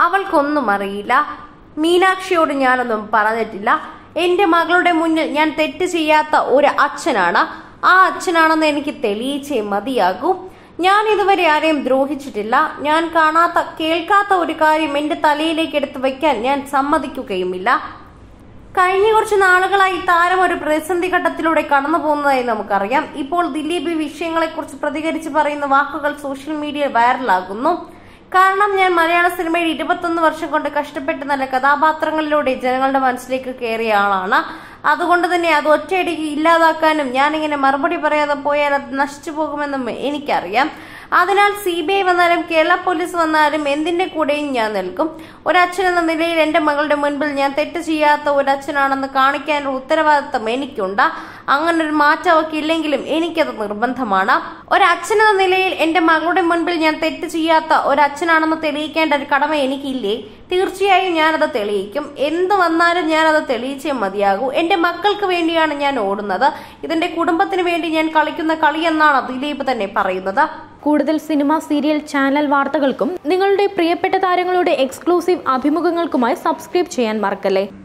അവൾക്കൊന്നും അറിയില്ല മീനാക്ഷിയോട് ഞാനൊന്നും പറഞ്ഞിട്ടില്ല എന്റെ മകളുടെ മുന്നിൽ ഞാൻ തെറ്റ് ചെയ്യാത്ത ഒരു അച്ഛനാണ് ആ അച്ഛനാണെന്ന് എനിക്ക് തെളിയിച്ചേ മതിയാകൂ ഞാൻ ഇതുവരെ ആരെയും ദ്രോഹിച്ചിട്ടില്ല ഞാൻ കാണാത്ത കേൾക്കാത്ത ഒരു കാര്യം എന്റെ തലയിലേക്ക് എടുത്തു വെക്കാൻ ഞാൻ സമ്മതിക്കുകയുമില്ല കഴിഞ്ഞ കുറച്ച് നാളുകളായി താരം ഒരു പ്രതിസന്ധി ഘട്ടത്തിലൂടെ കടന്നു പോകുന്നതായി നമുക്കറിയാം ഇപ്പോൾ ദിലീപ് ഈ വിഷയങ്ങളെക്കുറിച്ച് പ്രതികരിച്ച് പറയുന്ന വാക്കുകൾ സോഷ്യൽ മീഡിയയിൽ വൈറലാകുന്നു കാരണം ഞാൻ മലയാള സിനിമയിൽ ഇരുപത്തൊന്ന് വർഷം കൊണ്ട് കഷ്ടപ്പെട്ട് നല്ല കഥാപാത്രങ്ങളിലൂടെ ജനങ്ങളുടെ മനസ്സിലേക്ക് കയറിയ ആളാണ് അതുകൊണ്ട് തന്നെ അത് ഒറ്റയടിക്ക് ഇല്ലാതാക്കാനും ഞാനിങ്ങനെ മറുപടി പറയാതെ പോയാൽ അത് നശിച്ചു പോകുമെന്നും എനിക്കറിയാം അതിനാൽ സി ബി ഐ വന്നാലും കേരള പോലീസ് വന്നാലും എന്തിന്റെ കൂടെയും ഞാൻ നിൽക്കും ഒരച്ഛൻ എന്ന നിലയിൽ എന്റെ മകളുടെ മുൻപിൽ ഞാൻ തെറ്റ് ചെയ്യാത്ത ഒരച്ഛനാണെന്ന് കാണിക്കാനുള്ള ഉത്തരവാദിത്തം എനിക്കുണ്ട് അങ്ങനെ ഒരു മാറ്റം അവർക്ക് ഇല്ലെങ്കിലും എനിക്കത് നിർബന്ധമാണ് ഒരച്ഛൻ എന്ന നിലയിൽ എന്റെ മകളുടെ മുൻപിൽ ഞാൻ തെറ്റ് ചെയ്യാത്ത ഒരച്ഛനാണെന്ന് തെളിയിക്കേണ്ട ഒരു കടമ എനിക്കില്ലേ തീർച്ചയായും ഞാനത് തെളിയിക്കും എന്ത് വന്നാലും ഞാനത് തെളിയിച്ചേ മതിയാകൂ എന്റെ മക്കൾക്ക് വേണ്ടിയാണ് ഞാൻ ഓടുന്നത് ഇതെന്റെ കുടുംബത്തിന് വേണ്ടി ഞാൻ കളിക്കുന്ന കളിയെന്നാണ് ദിലീപ് തന്നെ പറയുന്നത് കൂടുതൽ സിനിമ സീരിയൽ ചാനൽ വാർത്തകൾക്കും നിങ്ങളുടെ പ്രിയപ്പെട്ട താരങ്ങളുടെ എക്സ്ക്ലൂസീവ് അഭിമുഖങ്ങൾക്കുമായി സബ്സ്ക്രൈബ് ചെയ്യാൻ മറക്കല്ലേ